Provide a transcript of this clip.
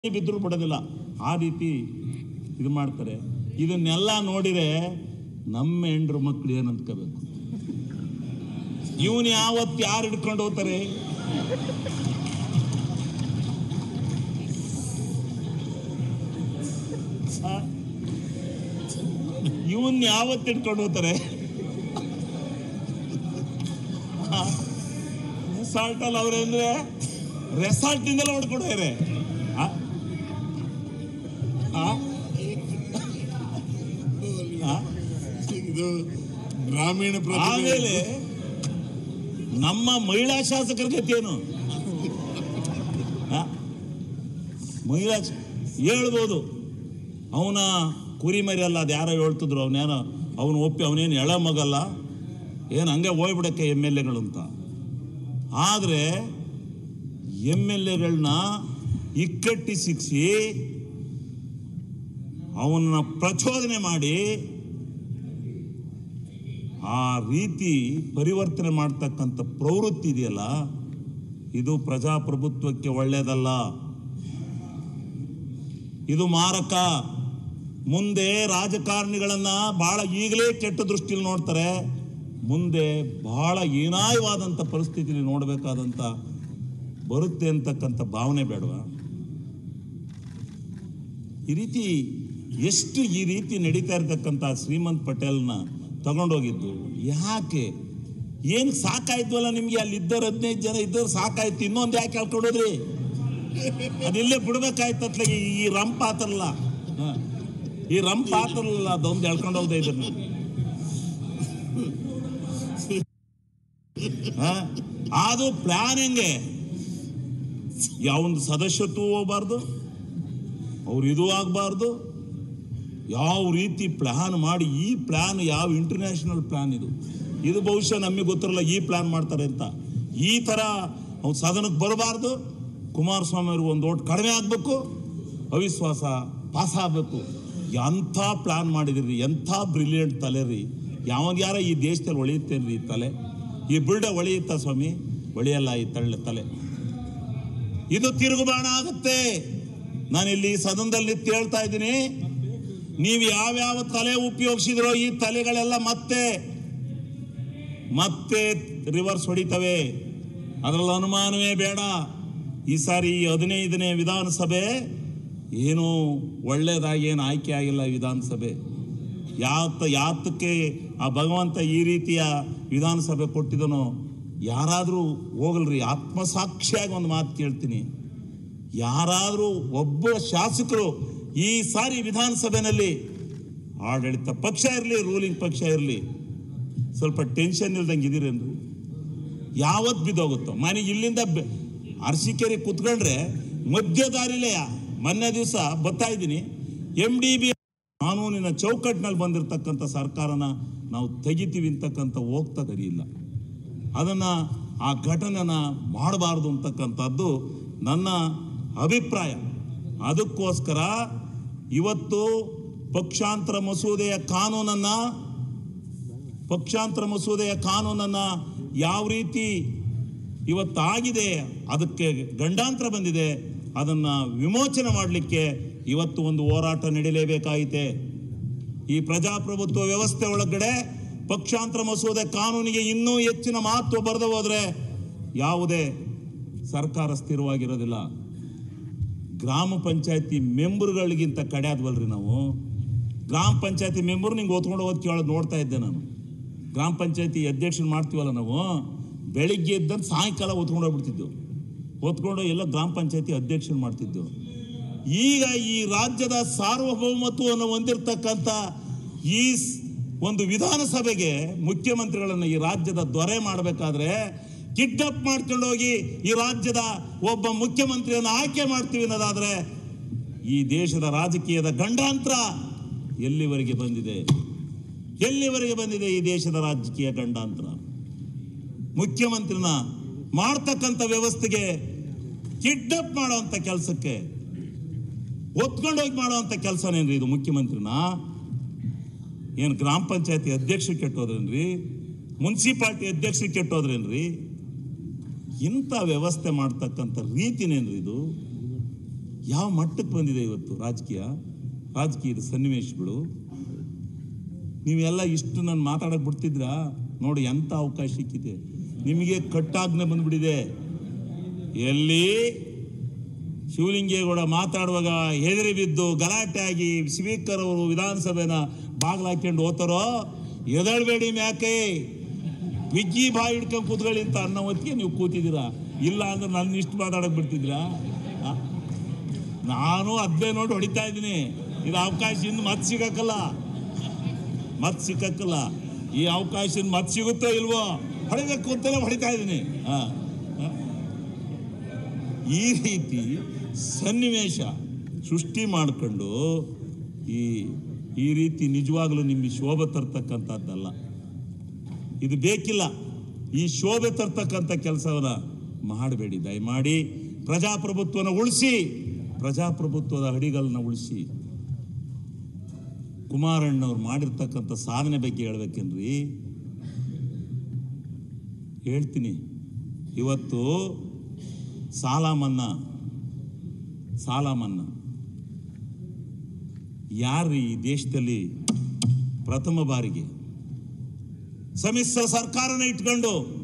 ಬಿದ್ದರೂ ಬಿಡೋದಿಲ್ಲ ಆ ರೀತಿ ಇದು ಮಾಡ್ತಾರೆ ಇದನ್ನೆಲ್ಲ ನೋಡಿದ್ರೆ ನಮ್ಮ ಹೆಂಡ್ರು ಮಕ್ಳು ಏನು ಅಂದ್ಕೋಬೇಕು ಇವನ್ ಯಾವತ್ತು ಯಾರು ಹಿಡ್ಕೊಂಡು ಹೋಗ್ತಾರೆ ಇವನ್ ಯಾವತ್ತು ಹಿಡ್ಕೊಂಡು ಹೋಗ್ತಾರೆ ರೆಸಾರ್ಟ್ ಅಲ್ಲಿ ಅವ್ರೆ ಅಂದ್ರೆ ರೆಸಾರ್ಟ್ ಇಂದಲೇ ಹೊಡ್ಕೊಂಡು ಹೋಗ್ಯಾರೆ ಆ? ಆ? ಆ? ಇದು ಗ್ರಾಮೀಣ ಪ್ರತಿಭೆ ಆಮೇಲೆ ನಮ್ಮ ಮಹಿಳಾ ಶಾಸಕರ ಗತಿ ಏನು ಆ? ಮಹಿಳಾ ಶ- ಹೇಳ್ಬೋದು ಅವನ ಕುರಿಮರಿ ಅಲ್ಲ ಅದು ಯಾರೋ ಹೇಳ್ತಿದ್ರು ಅವನೇನೋ ಅವನು ಒಪ್ಪಿ ಅವನೇನು ಎಳ ಮಗಲ್ಲ ಏನು ಹಂಗೆ ಹೋಗ್ಬಿಡಕ್ಕೆ ಎಮ್ ಎಲ್ ಎಗಳು ಅಂತ ಆದರೆ ಎಮ್ ಎಲ್ ಎಗಳನ್ನ ಇಕ್ಕಟ್ಟಿ ಸಿಕ್ಸಿ ಅವನ್ನ ಪ್ರಚೋದನೆ ಮಾಡಿ ಆ ರೀತಿ ಪರಿವರ್ತನೆ ಮಾಡ್ತಕ್ಕಂಥ ಪ್ರವೃತ್ತಿ ಇದೆಯಲ್ಲ ಇದು ಪ್ರಜಾಪ್ರಭುತ್ವಕ್ಕೆ ಒಳ್ಳೆಯದಲ್ಲ ಇದು ಮಾರಕ ಮುಂದೆ ರಾಜಕಾರಣಿಗಳನ್ನ ಬಹಳ ಈಗಲೇ ಕೆಟ್ಟ ದೃಷ್ಟಿಯಲ್ಲಿ ನೋಡ್ತಾರೆ ಮುಂದೆ ಬಹಳ ಹೀನಾಯವಾದಂಥ ಪರಿಸ್ಥಿತಿಯಲ್ಲಿ ನೋಡಬೇಕಾದಂಥ ಬರುತ್ತೆ ಅಂತಕ್ಕಂಥ ಭಾವನೆ ಬೇಡವಾ ಈ ರೀತಿ ಎಷ್ಟು ಈ ರೀತಿ ನಡೀತಾ ಇರ್ತಕ್ಕಂಥ ಶ್ರೀಮಂತ್ ಪಟೇಲ್ನ ತಗೊಂಡೋಗಿದ್ದು ಯಾಕೆ ಏನು ಸಾಕಾಯ್ತವಲ್ಲ ನಿಮ್ಗೆ ಅಲ್ಲಿ ಇದ್ದವ್ರು ಹದಿನೈದು ಜನ ಇದ್ದವ್ರು ಸಾಕಾಯ್ತು ಇನ್ನೊಂದು ಯಾಕೆ ಹೇಳ್ಕೊಂಡೋದ್ರಿ ಅದಿಲ್ಲೇ ಬಿಡ್ಬೇಕಾಯ್ತತ್ಲ ಈ ಈ ರಂಪ್ ಆತಲ್ಲ ಹ. ಈ ರಂಪ್ ಆತಲ್ಲ ಅದೊಂದು ಎಳ್ಕೊಂಡು ಹೋಗ್ತಾ ಇದ್ರು ನೀವು. ಹ? ಅದು ಪ್ಲಾನ್ ಹೆಂಗೆ ಯಾವೊಂದು ಸದಸ್ಯತ್ವ ಹೋಗ್ಬಾರ್ದು ಅವ್ರು ಇದು ಆಗಬಾರ್ದು ಯಾವ ರೀತಿ ಪ್ಲಾನ್ ಮಾಡಿ ಈ ಪ್ಲಾನ್ ಯಾವ ಇಂಟರ್ನ್ಯಾಷನಲ್ ಪ್ಲಾನ್ ಇದು ಇದು ಬಹುಶಃ ನಮಗೆ ಗೊತ್ತಿರಲ್ಲ ಈ ಪ್ಲಾನ್ ಮಾಡ್ತಾರೆ ಅಂತ ಈ ಥರ ಅವ್ನು ಸದನಕ್ಕೆ ಬರಬಾರ್ದು ಕುಮಾರಸ್ವಾಮಿ ಅವ್ರಿಗೆ ಒಂದು ಓಟ್ ಕಡಿಮೆ ಆಗಬೇಕು ಅವಿಶ್ವಾಸ ಪಾಸ್ ಆಗಬೇಕು ಎಂಥ ಪ್ಲಾನ್ ಮಾಡಿದಿರಿ ಎಂಥ ಬ್ರಿಲಿಯಂಟ್ ತಲೆ ರೀ ಯಾವಾಗ ಯಾರ ಈ ದೇಶದಲ್ಲಿ ಒಳೆಯುತ್ತೇನ್ರಿ ಈ ತಲೆ ಈ ಬಿಲ್ಡ ಒಳೆಯುತ್ತಾ ಸ್ವಾಮಿ ಒಳೆಯಲ್ಲ ಈ ತಳ್ಳ ತಲೆ ಇದು ತಿರುಗುಬಾಣ ಆಗುತ್ತೆ ನಾನು ಇಲ್ಲಿ ಸದನದಲ್ಲಿ ನಿಂತು ಹೇಳ್ತಾ ಇದ್ದೀನಿ ನೀವು ಯಾವ್ಯಾವ ತಲೆ ಉಪಯೋಗಿಸಿದ್ರೋ ಈ ತಲೆಗಳೆಲ್ಲ ಮತ್ತೆ ಮತ್ತೆ ರಿವರ್ಸ್ ಹೊಡಿತವೆ ಅದರಲ್ಲಿ ಅನುಮಾನವೇ ಬೇಡ ಈ ಸಾರಿ ಈ ಹದಿನೈದನೇ ವಿಧಾನಸಭೆ ಏನು ಒಳ್ಳೇದಾಗಿ ಏನು ಆಯ್ಕೆ ಆಗಿಲ್ಲ ಈ ವಿಧಾನಸಭೆ ಯಾತ ಯಾತಕ್ಕೆ ಆ ಭಗವಂತ ಈ ರೀತಿಯ ವಿಧಾನಸಭೆ ಕೊಟ್ಟಿದನೋ ಯಾರಾದರೂ ಹೋಗಲ್ರಿ ಆತ್ಮಸಾಕ್ಷಿಯಾಗಿ ಒಂದು ಮಾತು ಕೇಳ್ತೀನಿ ಯಾರಾದರೂ ಒಬ್ಬ ಶಾಸಕರು ಈ ಸಾರಿ ವಿಧಾನಸಭೆಯಲ್ಲಿ ಆಡಳಿತ ಪಕ್ಷ ಇರಲಿ ರೂಲಿಂಗ್ ಪಕ್ಷ ಇರಲಿ ಸ್ವಲ್ಪ ಟೆನ್ಷನ್ ಇಲ್ದಂಗೆ ಇದೀರೇನ್ರಿ ಯಾವತ್ತು ಬಿದ್ದೋಗುತ್ತೋ ಮನೆಗೆ ಇಲ್ಲಿಂದ ಬೆ- ಅರಸೀಕೆರೆ ಕುತ್ಕೊಂಡ್ರೆ ಮಧ್ಯ ದಾರಿಲೇ ಮೊನ್ನೆ ದಿವಸ ಬರ್ತಾ ಇದ್ದೀನಿ ಎಮ್ ಡಿ ಬಿ ಕಾನೂನಿನ ಚೌಕಟ್ಟಿನಲ್ಲಿ ಬಂದಿರತಕ್ಕಂಥ ಸರ್ಕಾರನ ನಾವು ತೆಗಿತೀವಿ ಅಂತಕ್ಕಂಥ ಹೋಗ್ತಾ ಇಲ್ಲ ಅದನ್ನ ಆ ಘಟನೆನ ಮಾಡಬಾರ್ದು ಅಂತಕ್ಕಂಥದ್ದು ನನ್ನ ಅಭಿಪ್ರಾಯ ಅದಕ್ಕೋಸ್ಕರ ಇವತ್ತು ಪಕ್ಷಾಂತರ ಮಸೂದೆಯ ಕಾನೂನನ್ನ ಪಕ್ಷಾಂತರ ಮಸೂದೆಯ ಕಾನೂನನ್ನ ಯಾವ ರೀತಿ ಇವತ್ತಾಗಿದೆ ಅದಕ್ಕೆ ಗಂಡಾಂತರ ಬಂದಿದೆ ಅದನ್ನ ವಿಮೋಚನೆ ಮಾಡಲಿಕ್ಕೆ ಇವತ್ತು ಒಂದು ಹೋರಾಟ ನಡೀಲೇಬೇಕಾಯಿತೆ ಈ ಪ್ರಜಾಪ್ರಭುತ್ವ ವ್ಯವಸ್ಥೆ ಒಳಗಡೆ ಪಕ್ಷಾಂತರ ಮಸೂದೆ ಕಾನೂನಿಗೆ ಇನ್ನೂ ಹೆಚ್ಚಿನ ಮಹತ್ವ ಬರೆದು ಹೋದ್ರೆ ಯಾವುದೇ ಸರ್ಕಾರ ಸ್ಥಿರವಾಗಿರೋದಿಲ್ಲ ಗ್ರಾಮ ಪಂಚಾಯತಿ ಮೆಂಬರ್ಗಳಿಗಿಂತ ಕಡೆಯಾದ್ವಲ್ರಿ ನಾವು ಗ್ರಾಮ ಪಂಚಾಯತಿ ಮೆಂಬರ್ ನಿಂಗೆ ಓದ್ಕೊಂಡು ಹೋದ್ ಕೇಳೋದು ನೋಡ್ತಾ ಇದ್ದೆ ನಾನು ಗ್ರಾಮ ಪಂಚಾಯತಿ ಅಧ್ಯಕ್ಷನ ಮಾಡ್ತೀವಲ್ಲ ನಾವು ಬೆಳಿಗ್ಗೆ ಎದ್ದಂತ ಸಾಯಂಕಾಲ ಓದ್ಕೊಂಡು ಹೋಗ್ಬಿಡ್ತಿದ್ದೆವು ಓದ್ಕೊಂಡು ಎಲ್ಲ ಗ್ರಾಮ ಪಂಚಾಯತಿ ಅಧ್ಯಕ್ಷನ ಮಾಡ್ತಿದ್ದೆವು ಈಗ ಈ ರಾಜ್ಯದ ಸಾರ್ವಭೌಮತ್ವವನ್ನು ಹೊಂದಿರತಕ್ಕಂಥ ಈ ಸ್- ಒಂದು ವಿಧಾನಸಭೆಗೆ ಮುಖ್ಯಮಂತ್ರಿಗಳನ್ನು ಈ ರಾಜ್ಯದ ದೊರೆ ಮಾಡಬೇಕಾದ್ರೆ ಕಿಡ್ನಾಪ್ ಮಾಡ್ಕೊಂಡು ಹೋಗಿ ಈ ರಾಜ್ಯದ ಒಬ್ಬ ಮುಖ್ಯಮಂತ್ರಿಯನ್ನು ಆಯ್ಕೆ ಮಾಡ್ತೀವಿ ಅನ್ನೋದಾದ್ರೆ ಈ ದೇಶದ ರಾಜಕೀಯದ ಗಂಡಾಂತರ ಎಲ್ಲಿವರೆಗೆ ಬಂದಿದೆ ಎಲ್ಲಿವರೆಗೆ ಬಂದಿದೆ ಈ ದೇಶದ ರಾಜಕೀಯ ಗಂಡಾಂತರ ಮುಖ್ಯಮಂತ್ರಿನ ಮಾಡ್ತಕ್ಕಂಥ ವ್ಯವಸ್ಥೆಗೆ ಕಿಡ್ನಾಪ್ ಮಾಡುವಂಥ ಕೆಲಸಕ್ಕೆ ಒತ್ಕೊಂಡೋಗಿ ಮಾಡುವಂಥ ಕೆಲಸನೇನ್ರಿ ಇದು ಮುಖ್ಯಮಂತ್ರಿನ ಏನು ಗ್ರಾಮ ಪಂಚಾಯತಿ ಅಧ್ಯಕ್ಷರು ಕೆಟ್ಟೋದ್ರೇನ್ರಿ ಮುನ್ಸಿಪಾಲ್ಟಿ ಅಧ್ಯಕ್ಷರು ಕೆಟ್ಟೋದ್ರೇನ್ರಿ ಇಂಥ ವ್ಯವಸ್ಥೆ ಮಾಡ್ತಕ್ಕಂಥ ರೀತಿನೇನ್ರಿ ಇದು ಯಾವ ಮಟ್ಟಕ್ಕೆ ಬಂದಿದೆ ಇವತ್ತು ರಾಜಕೀಯ ರಾಜಕೀಯದ ಸನ್ನಿವೇಶಗಳು ನೀವೆಲ್ಲ ಇಷ್ಟು ನಾನು ಮಾತಾಡಕ್ಕೆ ಬಿಡ್ತಿದ್ರಾ ನೋಡಿ ಎಂಥ ಅವಕಾಶ ಸಿಕ್ಕಿದೆ ನಿಮಗೆ ಕಟ್ಟಾಜ್ಞೆ ಬಂದ್ಬಿಟ್ಟಿದೆ ಎಲ್ಲಿ ಶಿವಲಿಂಗೇಗೌಡ ಮಾತಾಡುವಾಗ ಹೆದರಿ ಬಿದ್ದು ಗಲಾಟೆ ಆಗಿ ಸ್ಪೀಕರ್ ಅವರು ವಿಧಾನಸಭೆನ ಬಾಗ್ಲಾಕೊಂಡು ಹೋತಾರೋ ಎದಳ್ಬೇಡಿ ಮ್ಯಾಕೆ ವಿಜ್ಜಿ ಬಾಯಿ ಹಿಡ್ಕೊಂಡು ಕೂತ್ಕೊಳ್ಳಿ ಅಂತ ಅನ್ನೋ ಹೊತ್ತಿಗೆ ನೀವು ಕೂತಿದ್ದೀರಾ ಇಲ್ಲ ಅಂದ್ರೆ ನನ್ನ ಇಷ್ಟು ಮಾತಾಡಕ್ ಬಿಡ್ತಿದ್ದೀರಾ ಆ? ನಾನು ಅದೇ ನೋಡಿ ಹೊಡಿತಾ ಇದ್ದೀನಿ ಇದು ಅವಕಾಶ ಇನ್ನು ಮತ್ತೆ ಸಿಗಕ್ಕಲ್ಲ ಮತ್ತೆ ಸಿಕ್ಕಕ್ಕಲ್ಲ ಈ ಅವಕಾಶ ಇನ್ನು ಮತ್ತೆ ಸಿಗುತ್ತೋ ಇಲ್ವೋ ಹೊಡಿಬೇಕು ಅಂತಲೇ ಹೊಡಿತಾ ಇದ್ದೀನಿ ಆ, ಆ. ಈ ರೀತಿ ಸನ್ನಿವೇಶ ಸೃಷ್ಟಿ ಮಾಡಿಕೊಂಡು ಈ ಈ ರೀತಿ ನಿಜವಾಗಲೂ ನಿಮಗೆ ಶೋಭೆ ತರ್ತಕ್ಕಂಥದ್ದಲ್ಲ ಇದು ಬೇಕಿಲ್ಲ ಈ ಶೋಭೆ ತರ್ತಕ್ಕಂಥ ಕೆಲಸವನ್ನ ಮಾಡಬೇಡಿ ದಯಮಾಡಿ ಪ್ರಜಾಪ್ರಭುತ್ವನ ಉಳಿಸಿ ಪ್ರಜಾಪ್ರಭುತ್ವದ ಅಡಿಗಳನ್ನ ಉಳಿಸಿ ಕುಮಾರಣ್ಣವ್ರು ಮಾಡಿರ್ತಕ್ಕಂಥ ಸಾಧನೆ ಬಗ್ಗೆ ಹೇಳ್ಬೇಕೇನ್ರಿ ಹೇಳ್ತೀನಿ ಇವತ್ತು ಸಾಲ ಮನ್ನಾ ಸಾಲ ಮನ್ನಾ ಯಾರು ಈ ದೇಶದಲ್ಲಿ ಪ್ರಥಮ ಬಾರಿಗೆ ಸಮ್ಮಿಶ್ರ ಸರ್ಕಾರನ ಇಟ್ಕೊಂಡು